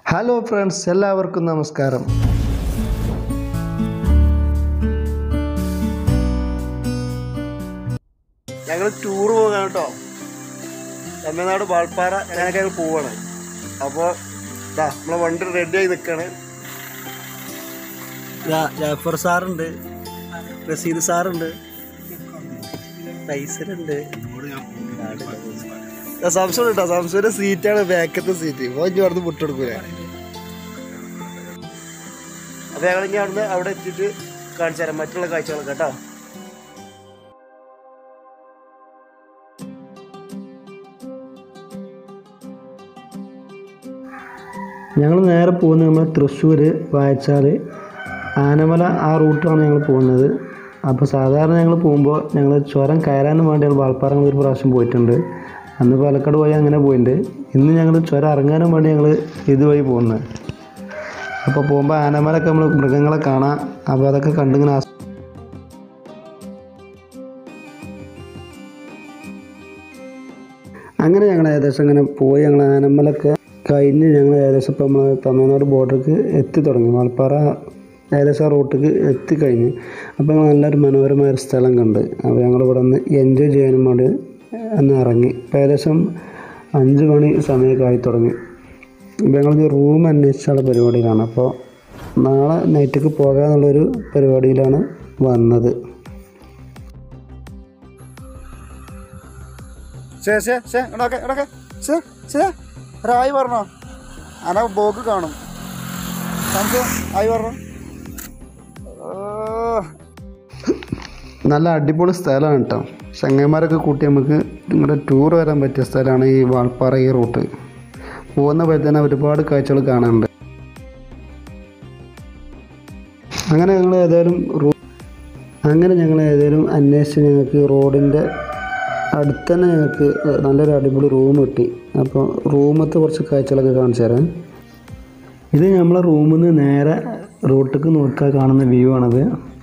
Hello friends എല്ലാവർക്കും നമസ്കാരം ഞങ്ങൾ ടൂർ പോകാൻ കേട്ടോ തമിഴ്നാട് വാൾപ്പാറ ഞാനൊക്കെ ഞങ്ങൾ പോവാണ് അപ്പോൾ ഇതാ നമ്മളെ വണ്ടി റെഡി ആയി നിൽക്കാണ് ജാഫർ സാറുണ്ട് റസീദ് സാറുണ്ട് ടൈസറുണ്ട് സംശയം കേട്ടോ സംശയുടെ സീറ്റാണ് ബാക്കത്തെ സീറ്റ് ഓഞ്ഞ് അവിടുന്ന് മുട്ടെടുക്കൂല അപ്പൊ ഞങ്ങൾ ഇനി അവിടുന്ന് അവിടെ എത്തിയിട്ട് കാണിച്ചു തരാം മറ്റുള്ള കാഴ്ചകളൊക്കെ കേട്ടോ ഞങ്ങൾ നേരെ പോകുന്നത് നമ്മൾ തൃശ്ശൂർ വായച്ചാൽ ആനമല ആ റൂട്ടാണ് ഞങ്ങൾ പോകുന്നത് അപ്പോൾ സാധാരണ ഞങ്ങൾ പോകുമ്പോൾ ഞങ്ങൾ ചുരം കയറാനും വേണ്ടി ഞങ്ങൾ വാൾപ്പാറ ഞങ്ങൾ ഒരു പ്രാവശ്യം പോയിട്ടുണ്ട് അന്ന് പാലക്കാട് പോയി അങ്ങനെ പോയിട്ടുണ്ട് ഇന്ന് ഞങ്ങൾ ചുരം ഇറങ്ങാനും വേണ്ടി ഞങ്ങൾ ഇതുവഴി പോകുന്നത് അപ്പോൾ പോകുമ്പോൾ ആനമലൊക്കെ നമ്മൾ മൃഗങ്ങളെ കാണാം അപ്പോൾ അതൊക്കെ കണ്ടിങ്ങനെ ആസ്വ- അങ്ങനെ ഞങ്ങൾ ഏകദേശം അങ്ങനെ പോയി ഞങ്ങൾ ആനമ്മലൊക്കെ കഴിഞ്ഞ് ഞങ്ങൾ ഏകദേശം ഇപ്പം നമ്മൾ തമിഴ്നാട് ബോർഡർക്ക് എത്തി തുടങ്ങി വാൾപ്പാറ ഏകദേശം ആ റൂട്ടിക്ക് എത്തിക്കഴിഞ്ഞ് അപ്പോൾ ഞങ്ങൾ നല്ലൊരു മനോഹരമായ ഒരു സ്ഥലം കണ്ട് അപ്പോൾ ഞങ്ങൾ ഇവിടെ നിന്ന് എൻജോയ് ചെയ്യാനും വേണ്ടി ഒന്ന് ഇറങ്ങി ഇപ്പോൾ ഏകദേശം അഞ്ച് മണി സമയമൊക്കെ ആയി തുടങ്ങി അപ്പോൾ ഞങ്ങൾ റൂം അന്വേഷിച്ചുള്ള പരിപാടിയിലാണ് അപ്പോൾ നാളെ നൈറ്റിക്ക് പോകാമെന്നുള്ളൊരു പരിപാടിയിലാണ് വന്നത് ശേ ശേ ശേ ഇടക്കെ ഇടക്കെ ശേ ശേ ഒരായി പറഞ്ഞോ അന ബോക്ക് കാണും നമുക്ക് ആയി പറഞ്ഞോ നല്ല അടിപൊളി സ്ഥലമാണ് കേട്ടോ ചങ്ങന്മാരൊക്കെ കൂട്ടി നമുക്ക് ഇങ്ങോട്ട് ടൂർ വരാൻ പറ്റിയ സ്ഥലമാണ് ഈ വാൾപ്പാറ ഈ റൂട്ട് പോകുന്ന വഴി തന്നെ ഒരുപാട് കാഴ്ചകൾ കാണാനുണ്ട് അങ്ങനെ ഞങ്ങൾ ഏതായാലും റൂ അങ്ങനെ ഞങ്ങൾ ഏതായാലും അന്വേഷിച്ച് ഞങ്ങൾക്ക് റോഡിൻ്റെ അടുത്ത് തന്നെ ഞങ്ങൾക്ക് നല്ലൊരു അടിപൊളി റൂം കിട്ടി അപ്പോൾ റൂമത്തെ കുറച്ച് കാഴ്ചകളൊക്കെ കാണിച്ചു തരാം ഇത് നമ്മളെ റൂമിൽ നിന്ന് നേരെ റൂട്ടിലേക്ക് നോക്കാൻ കാണുന്ന വ്യൂ ആണത്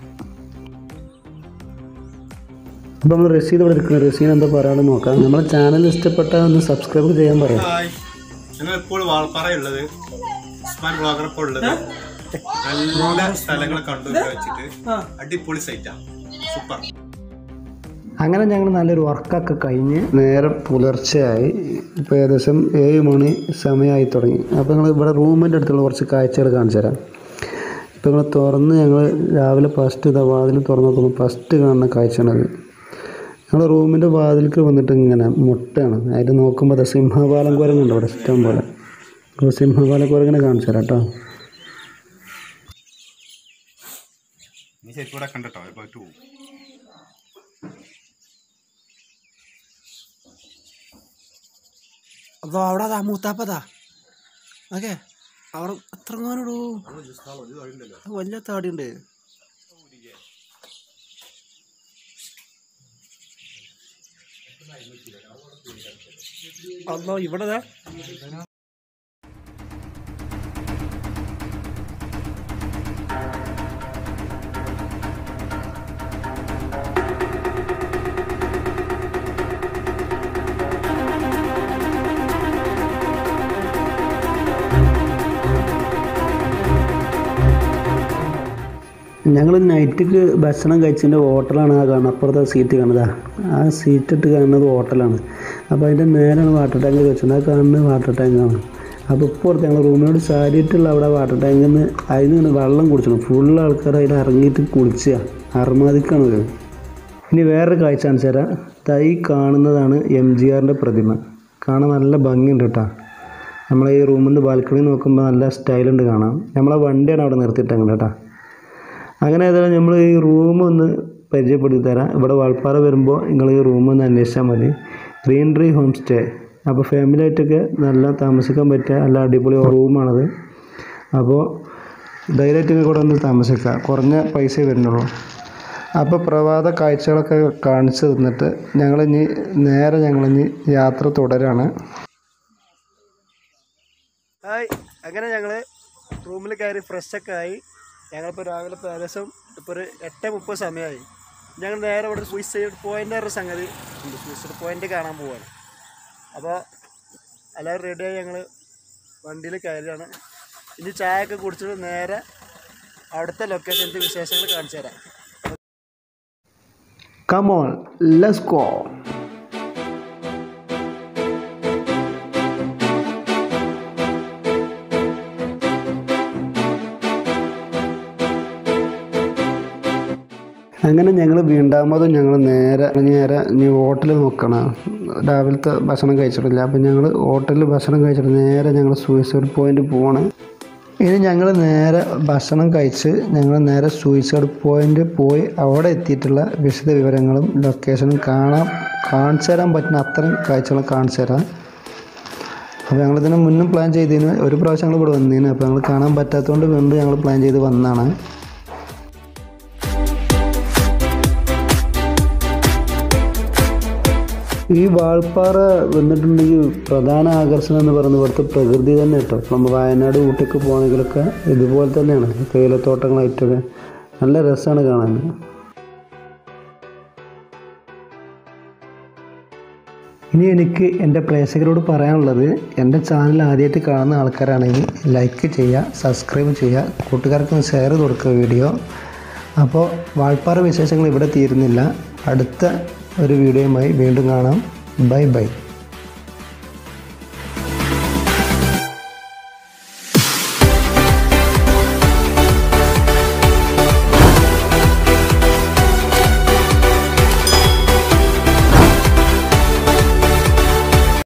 അപ്പോൾ നമ്മൾ റസീദ് ഇവിടെ ഇരിക്കുന്നത് റസീദ് എന്താ പറയാണെന്ന് നോക്കാം നമ്മളെ ചാനൽ ഇഷ്ടപ്പെട്ടാൽ ഒന്ന് സബ്സ്ക്രൈബ് ചെയ്യാൻ പറയാം ഹായ് ഞങ്ങൾ ഇപ്പോൾ വാൾപ്പാറയുള്ളത് ഉസ്മാൻ ബ്ലോഗർ ഇപ്പോൾ ഉള്ളത് നല്ല സ്ഥലങ്ങൾ കണ്ടു വെച്ചിട്ട് അടിപൊളി സൈറ്റാണ് സൂപ്പർ അങ്ങനെ ഞങ്ങൾ നല്ലൊരു വർക്കൊക്കെ കഴിഞ്ഞ് നേരെ പുലർച്ചെയായി ഇപ്പോൾ ഏകദേശം ഏഴ് മണി സമയമായി തുടങ്ങി അപ്പോൾ ഞങ്ങൾ ഇവിടെ റൂമിൻ്റെ അടുത്തുള്ള കുറച്ച് കാഴ്ചകൾ കാണിച്ചു തരാം ഇപ്പോൾ ഞങ്ങൾ തുറന്ന് ഞങ്ങൾ രാവിലെ ഫസ്റ്റ് ഇതാ വാതിൽ തുറന്ന് നോക്കുമ്പോൾ ഫസ്റ്റ് കാണുന്ന കാഴ്ചയാണത് ഞങ്ങൾ റൂമിൻ്റെ വാതിൽക്ക് വന്നിട്ട് ഇങ്ങനെ മുട്ടയാണ് അതിൽ നോക്കുമ്പോൾ ദാ സിംഹപാലം കുരങ്ങുണ്ട് ഇവിടെ ഇഷ്ടം പോലെ അപ്പോൾ സിംഹപാലം കുരങ്ങനെ കാണിച്ചു തരാം കേട്ടോ നീ ശരിക്കും ഇവിടെ കണ്ടോ പോയിട്ട് പോകും അതോ അവിടെ അതാ മൂത്താപ്പതാ ഓക്കെ അവിടെ എത്ര കാണുടൂ വലിയ താടിയുണ്ട് അല്ലോ ഇവിടെ ദാ. ഞങ്ങൾ നൈറ്റിക്ക് ഭക്ഷണം കഴിച്ചതിൻ്റെ ഹോട്ടലാണ് ആ കാണുന്നത് അപ്പുറത്തെ സീറ്റ് കാണുന്നത് ആ സീറ്റ് ഇട്ട് കാണുന്നത് ഹോട്ടലാണ് അപ്പോൾ അതിൻ്റെ മേലാണ് വാട്ടർ ടാങ്ക് വെച്ചിട്ടുണ്ട് ആ കാണുന്നത് വാട്ടർ ടാങ്കാണ് അപ്പോൾ ഇപ്പുറത്ത് ഞങ്ങൾ റൂമിനോട് ചാരിയിട്ടുള്ള അവിടെ വാട്ടർ ടാങ്കിൽ നിന്ന് അതിൽ നിന്ന് വെള്ളം കുടിച്ചു ഫുൾ ആൾക്കാർ അതിൽ ഇറങ്ങിയിട്ട് കുളിച്ചുക അർമാദിക്കാണ് ഇത് ഇനി വേറൊരു കാഴ്ച കാണിച്ചു തരാം തൈ കാണുന്നതാണ് എം ജി ആറിൻ്റെ പ്രതിമ കാണാൻ നല്ല ഭംഗിയുണ്ട് കേട്ടോ നമ്മളെ ഈ റൂമിൽ നിന്ന് ബാൽക്കണി നോക്കുമ്പോൾ നല്ല സ്റ്റൈലുണ്ട് കാണാം നമ്മളെ വണ്ടിയാണ് അവിടെ നിർത്തിയിട്ടങ്ങനെ കേട്ടോ അങ്ങനെ ഏതായാലും നമ്മൾ ഈ റൂം ഒന്ന് പരിചയപ്പെടുത്തി തരാം ഇവിടെ വാൾപ്പാറ വരുമ്പോൾ നിങ്ങൾ ഈ റൂം ഒന്ന് അന്വേഷിച്ചാൽ മതി ഗ്രീൻ ട്രീ ഹോം സ്റ്റേ അപ്പോൾ ഫാമിലി ആയിട്ടൊക്കെ നല്ല താമസിക്കാൻ പറ്റിയ നല്ല അടിപൊളി റൂമാണത് അപ്പോൾ ധൈര്യമായിട്ട് കൂടെ ഒന്ന് താമസിക്കാം കുറഞ്ഞ പൈസ വരുന്നുള്ളൂ അപ്പോൾ പ്രഭാത കാഴ്ചകളൊക്കെ കാണിച്ചു തന്നിട്ട് ഞങ്ങളിനി നേരെ ഞങ്ങളിനി യാത്ര തുടരാണ് ഹായ് അങ്ങനെ ഞങ്ങള് റൂമിൽ കയറി ഫ്രഷൊക്കെ ആയി ഞങ്ങളിപ്പോൾ രാവിലെ ഇപ്പോൾ ഏകദേശം ഇപ്പോൾ ഒരു എട്ട് മുപ്പത് സമയമായി ഞങ്ങൾ നേരെ ഇവിടെ സൂയിസൈഡ് പോയിൻ്റ് ഒരു സംഗതി ഉണ്ട് സൂയിസൈഡ് പോയിൻ്റ് കാണാൻ പോവാണ് അപ്പോൾ എല്ലാവരും റെഡിയായി ഞങ്ങൾ വണ്ടിയിൽ കയറിയാണ് ഇനി ചായ ഒക്കെ കുടിച്ചിട്ട് നേരെ അടുത്ത ലൊക്കേഷൻ്റെ വിശേഷങ്ങൾ കാണിച്ചു തരാം കമോൺ ലെറ്റ്സ് ഗോ അങ്ങനെ ഞങ്ങൾ വീണ്ടാമതും ഞങ്ങൾ നേരെ നേരെ ഇനി ഹോട്ടലിൽ നോക്കണം രാവിലത്തെ ഭക്ഷണം കഴിച്ചിട്ടില്ല അപ്പം ഞങ്ങൾ ഹോട്ടലിൽ ഭക്ഷണം കഴിച്ചിട്ട് നേരെ ഞങ്ങൾ സൂയിസൈഡ് പോയിന്റ് പോവാണ് ഇനി ഞങ്ങൾ നേരെ ഭക്ഷണം കഴിച്ച് ഞങ്ങൾ നേരെ സൂയിസൈഡ് പോയിന്റ് പോയി അവിടെ എത്തിയിട്ടുള്ള വിശദ വിവരങ്ങളും ലൊക്കേഷനും കാണാൻ കാണിച്ചു തരാൻ പറ്റുന്ന അത്രയും കാഴ്ചകൾ കാണിച്ചു തരാം അപ്പോൾ ഞങ്ങളിതിന് മുന്നും പ്ലാൻ ചെയ്തതിന് ഒരു പ്രാവശ്യം ഞങ്ങൾ ഇവിടെ വന്നതിന് അപ്പോൾ ഞങ്ങൾ കാണാൻ പറ്റാത്തതുകൊണ്ട് വീണ്ടും ഞങ്ങൾ പ്ലാൻ ചെയ്ത് വന്നതാണ് ഈ വാൾപ്പാറ വന്നിട്ടുണ്ടെങ്കിൽ പ്രധാന ആകർഷണം എന്ന് പറയുന്നത് ഇവിടുത്തെ പ്രകൃതി തന്നെ കേട്ടോ നമ്മൾ വയനാട് ഊട്ടിക്ക് പോകണമെങ്കിലൊക്കെ ഇതുപോലെ തന്നെയാണ് തേയിലത്തോട്ടങ്ങളായിട്ടൊക്കെ നല്ല രസമാണ് കാണാൻ ഇനി എനിക്ക് എൻ്റെ പ്രേക്ഷകരോട് പറയാനുള്ളത് എൻ്റെ ചാനൽ ആദ്യമായിട്ട് കാണുന്ന ആൾക്കാരാണെങ്കിൽ ലൈക്ക് ചെയ്യുക സബ്സ്ക്രൈബ് ചെയ്യുക കൂട്ടുകാർക്ക് ഷെയർ കൊടുക്കുക വീഡിയോ അപ്പോൾ വാൾപ്പാറ വിശേഷങ്ങൾ ഇവിടെ തീരുന്നില്ല അടുത്ത ഒരു വീഡിയോയുമായി വീണ്ടും കാണാം ബൈ ബൈ